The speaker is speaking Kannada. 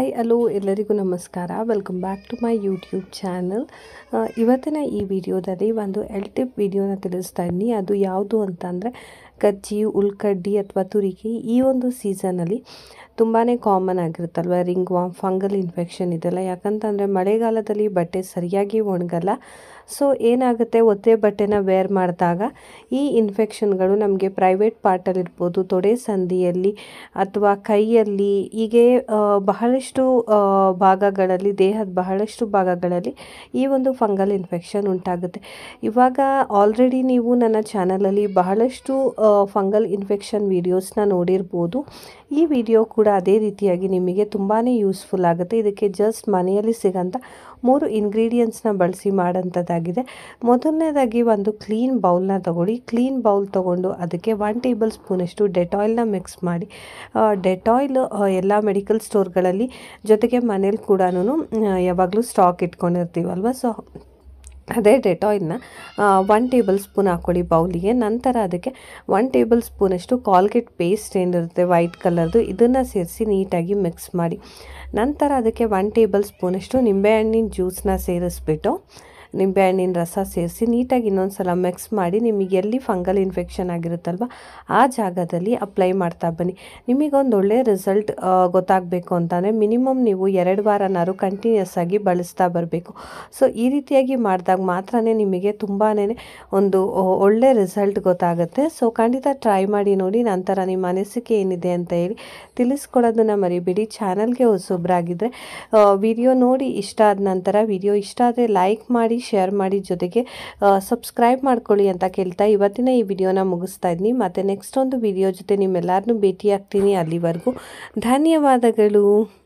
ಹಲೋ ಎಲ್ಲರಿಗೂ ನಮಸ್ಕಾರ welcome back to my YouTube channel ಇವತ್ತಿನ ಈ ವಿಡಿಯೋದಲ್ಲಿ ಒಂದು ಎಲ್ ಟಿಪ್ ವಿಡಿಯೋನ ತಿಳಿಸ್ತಾ ಇದ್ದೀನಿ ಅದು ಯಾವುದು ಅಂತಂದರೆ ಕಜ್ಜಿ ಉಳ್ಕಡ್ಡಿ ಅಥವಾ ತುರಿಕೆ ಈ ಒಂದು ಸೀಸನಲ್ಲಿ ತುಂಬಾ ಕಾಮನ್ ಆಗಿರುತ್ತಲ್ವ ರಿಂಗ್ ವಾಮ್ ಫಂಗಲ್ ಇನ್ಫೆಕ್ಷನ್ ಇದೆಲ್ಲ ಯಾಕಂತಂದರೆ ಮಳೆಗಾಲದಲ್ಲಿ ಬಟ್ಟೆ ಸರಿಯಾಗಿ ಒಣಗಲ್ಲ ಸೊ ಏನಾಗುತ್ತೆ ಒತ್ತೆ ಬಟ್ಟೆನ ವೇರ್ ಮಾಡಿದಾಗ ಈ ಇನ್ಫೆಕ್ಷನ್ಗಳು ನಮಗೆ ಪ್ರೈವೇಟ್ ಪಾರ್ಟಲ್ಲಿರ್ಬೋದು ತೊಡೆ ಸಂದಿಯಲ್ಲಿ ಅಥವಾ ಕೈಯಲ್ಲಿ ಹೀಗೆ ಆ, ಬಹಳಷ್ಟು ಆ, ಭಾಗಗಳಲ್ಲಿ ದೇಹದ ಬಹಳಷ್ಟು ಭಾಗಗಳಲ್ಲಿ ಈ ಒಂದು ಫಂಗಲ್ ಇನ್ಫೆಕ್ಷನ್ ಉಂಟಾಗುತ್ತೆ ಇವಾಗ ಆಲ್ರೆಡಿ ನೀವು ನನ್ನ ಚಾನಲಲ್ಲಿ ಬಹಳಷ್ಟು ಫಂಗಲ್ ಇನ್ಫೆಕ್ಷನ್ ವೀಡಿಯೋಸ್ನ ನೋಡಿರ್ಬೋದು ಈ ವಿಡಿಯೋ ಕೂಡ ಅದೇ ರೀತಿಯಾಗಿ ನಿಮಗೆ ತುಂಬಾ ಯೂಸ್ಫುಲ್ ಆಗುತ್ತೆ ಇದಕ್ಕೆ ಜಸ್ಟ್ ಮನೆಯಲ್ಲಿ ಸಿಗೋಂಥ ಮೂರು ಇಂಗ್ರೀಡಿಯೆಂಟ್ಸ್ನ ಬಳಸಿ ಮಾಡೋಂಥದ್ದಾಗಿದೆ ಮೊದಲನೇದಾಗಿ ಒಂದು ಕ್ಲೀನ್ ಬೌಲ್ನ ತಗೊಳ್ಳಿ ಕ್ಲೀನ್ ಬೌಲ್ ತೊಗೊಂಡು ಅದಕ್ಕೆ ಒನ್ ಟೇಬಲ್ ಸ್ಪೂನಷ್ಟು ಡೆಟಾಯಿಲ್ನ ಮಿಕ್ಸ್ ಮಾಡಿ ಡೆಟಾಯಿಲ್ ಎಲ್ಲ ಮೆಡಿಕಲ್ ಸ್ಟೋರ್ಗಳಲ್ಲಿ ಜೊತೆಗೆ ಮನೇಲಿ ಕೂಡ ಯಾವಾಗಲೂ ಸ್ಟಾಕ್ ಇಟ್ಕೊಂಡಿರ್ತೀವಲ್ವ ಸೊ ಅದೇ ಡೆಟಾಯಿಲ್ನ ಒನ್ ಟೇಬಲ್ ಸ್ಪೂನ್ ಹಾಕ್ಕೊಳ್ಳಿ ಬೌಲಿಗೆ ನಂತರ ಅದಕ್ಕೆ ಒನ್ ಟೇಬಲ್ ಸ್ಪೂನಷ್ಟು ಕಾಲ್ಗೇಟ್ ಪೇಸ್ಟ್ ಏನಿರುತ್ತೆ ವೈಟ್ ಕಲರ್ದು ಇದನ್ನು ಸೇರಿಸಿ ನೀಟಾಗಿ ಮಿಕ್ಸ್ ಮಾಡಿ ನಂತರ ಅದಕ್ಕೆ ಒನ್ ಟೇಬಲ್ ಸ್ಪೂನಷ್ಟು ನಿಂಬೆಹಣ್ಣಿನ ಜ್ಯೂಸನ್ನ ಸೇರಿಸ್ಬಿಟ್ಟು ನಿಂಬೆಹಣ್ಣಿನ ರಸ ಸೇರಿಸಿ ನೀಟಾಗಿ ಇನ್ನೊಂದು ಸಲ ಮಿಕ್ಸ್ ಮಾಡಿ ನಿಮಗೆ ಎಲ್ಲಿ ಫಂಗಲ್ ಇನ್ಫೆಕ್ಷನ್ ಆಗಿರುತ್ತಲ್ವ ಆ ಜಾಗದಲ್ಲಿ ಅಪ್ಲೈ ಮಾಡ್ತಾ ಬನ್ನಿ ನಿಮಗೊಂದು ಒಳ್ಳೆ ರಿಸಲ್ಟ್ ಗೊತ್ತಾಗಬೇಕು ಅಂತಂದರೆ ಮಿನಿಮಮ್ ನೀವು ಎರಡು ವಾರನಾರು ಕಂಟಿನ್ಯೂಸ್ ಆಗಿ ಬಳಸ್ತಾ ಬರಬೇಕು ಸೊ ಈ ರೀತಿಯಾಗಿ ಮಾಡಿದಾಗ ಮಾತ್ರ ನಿಮಗೆ ತುಂಬಾ ಒಂದು ಒ- ಒಳ್ಳೆ ರಿಸಲ್ಟ್ ಗೊತ್ತಾಗುತ್ತೆ ಸೊ ಖಂಡಿತ ಟ್ರೈ ಮಾಡಿ ನೋಡಿ ನಂತರ ನಿಮ್ಮ ಅನಿಸಿಕೆ ಏನಿದೆ ಅಂತ ಹೇಳಿ ತಿಳಿಸ್ಕೊಡೋದನ್ನು ಮರಿಬೇಡಿ ಚಾನಲ್ಗೆ ಹೊಸೊಬ್ಬರಾಗಿದ್ದರೆ ವಿಡಿಯೋ ನೋಡಿ ಇಷ್ಟ ಆದ ನಂತರ ವಿಡಿಯೋ ಇಷ್ಟ ಆದರೆ ಲೈಕ್ ಮಾಡಿ ಶೇರ್ ಮಾಡಿ ಜೊತೆಗೆ ಸಬ್ಸ್ಕ್ರೈಬ್ ಮಾಡ್ಕೊಳ್ಳಿ ಅಂತ ಕೇಳ್ತಾ ಇವತ್ತಿನ ಈ ವಿಡಿಯೋನ ಮುಗಿಸ್ತಾ ಇದ್ದೀನಿ ಮತ್ತು ನೆಕ್ಸ್ಟ್ ಒಂದು ವಿಡಿಯೋ ಜೊತೆ ನಿಮ್ಮೆಲ್ಲರನ್ನೂ ಭೇಟಿ ಆಗ್ತೀನಿ ಅಲ್ಲಿವರೆಗೂ ಧನ್ಯವಾದಗಳು